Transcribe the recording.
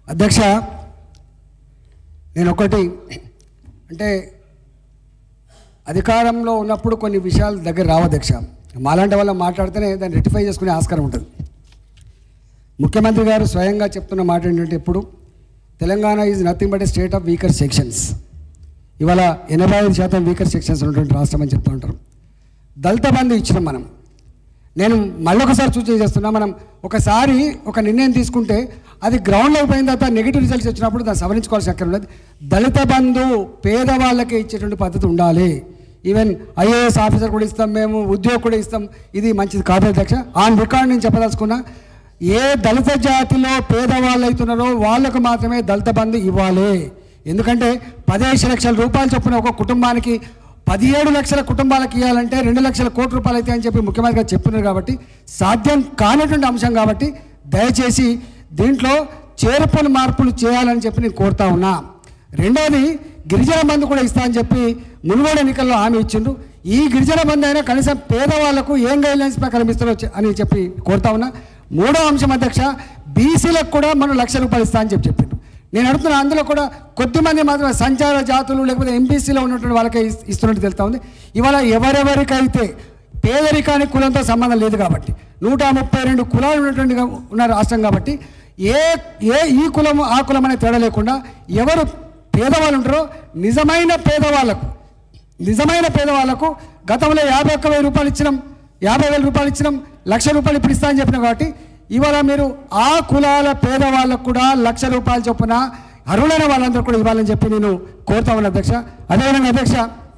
అధ్యక్ష నేను ఒకటి అంటే అధికారంలో ఉన్నప్పుడు కొన్ని విషయాలు దగ్గర రావు అధ్యక్ష మాలాంటి వాళ్ళ మాట్లాడితేనే దాన్ని రెక్టిఫై చేసుకునే ఆస్కారం ఉంటుంది ముఖ్యమంత్రి గారు స్వయంగా చెప్తున్న మాట ఏంటంటే ఇప్పుడు Telangana is nothing but a state of weaker sections ఇవాళ ఎనభై ఐదు శాతం వీకర్ సెక్షన్స్ ఉన్నటువంటి రాష్ట్రం అని చెప్తూ ఉంటారు దళిత బంధు ఇచ్చినాం మనం నేను మళ్ళొకసారి సూచన చేస్తున్నా మనం ఒకసారి ఒక నిర్ణయం తీసుకుంటే అది గ్రౌండ్లో పోయిన తర్వాత నెగిటివ్ రిజల్ట్స్ వచ్చినప్పుడు దాన్ని సవరించుకోవాల్సిన అక్కడ ఉన్నది దళిత బంధు పేదవాళ్ళకి ఇచ్చేటువంటి పద్ధతి ఉండాలి ఈవెన్ ఐఏఎస్ ఆఫీసర్ కూడా ఇస్తాం మేము ఉద్యోగం కూడా ఇస్తాం ఇది మంచిది కాదు అధ్యక్ష ఆన్ రికార్డ్ నేను చెప్పదలుచుకున్నా ఏ దళిత జాతిలో పేదవాళ్ళు అవుతున్నారో వాళ్ళకు మాత్రమే దళిత బంధు ఇవ్వాలి ఎందుకంటే పదిహేను లక్షల రూపాయలు చొప్పున ఒక కుటుంబానికి పదిహేడు లక్షల కుటుంబాలకు ఇవ్వాలంటే రెండు లక్షల కోట్ల రూపాయలు అయితే అని చెప్పి ముఖ్యమంత్రి గారు చెప్తున్నారు కాబట్టి సాధ్యం కానటువంటి అంశం కాబట్టి దయచేసి దీంట్లో చేర్పులు మార్పులు చేయాలని చెప్పి నేను కోరుతా ఉన్నా రెండోది గిరిజన బంధు కూడా ఇస్తా అని చెప్పి మునుగోడు ఎన్నికల్లో హామీ ఇచ్చిండు ఈ గిరిజన బంధు అయినా కనీసం పేదవాళ్లకు ఏం గైడ్లైన్స్ ప్రకారం ఇస్తారో చె- అని చెప్పి కోరుతా ఉన్నా మూడో అంశం అధ్యక్ష బీసీలకు కూడా మనం లక్ష రూపాయలు ఇస్తా అని చెప్పి చెప్పిండు నేను అడుగుతున్నా అందులో కూడా కొద్దిమంది మాత్రమే సంచార జాతులు లేకపోతే ఎంపీసీలో ఉన్నటువంటి వాళ్ళకే ఇస్- ఇస్తున్నట్టు తెలుతా ఉంది ఇవాళ ఎవరెవరికైతే పేదరికానికి కులంతో సంబంధం లేదు కాబట్టి నూట ముప్పై రెండు కులాలు ఉన్నటువంటి ఉన్న రాష్ట్రం కాబట్టి ఏ ఏ ఈ కులం ఆ కులం అనే తేడా లేకుండా ఎవరు పేదవాళ్ళు ఉంటారో నిజమైన పేదవాళ్ళకు నిజమైన పేదవాళ్ళకు గతంలో యాభై ఒక్క వెయ్యి రూపాయలు ఇచ్చినాం యాభై వేల రూపాయలు ఇచ్చినాం లక్ష రూపాయలు ఇప్పుడు ఇస్తా అని చెప్పినాం కాబట్టి ఇవాళ మీరు ఆ కులాల పేదవాళ్ళకు కూడా లక్ష రూపాయలు చొప్పున అర్హులైన వాళ్ళందరూ కూడా ఇవ్వాలని చెప్పి నేను కోరుతా ఉన్నా అధ్యక్ష అదేవిధంగా అధ్యక్ష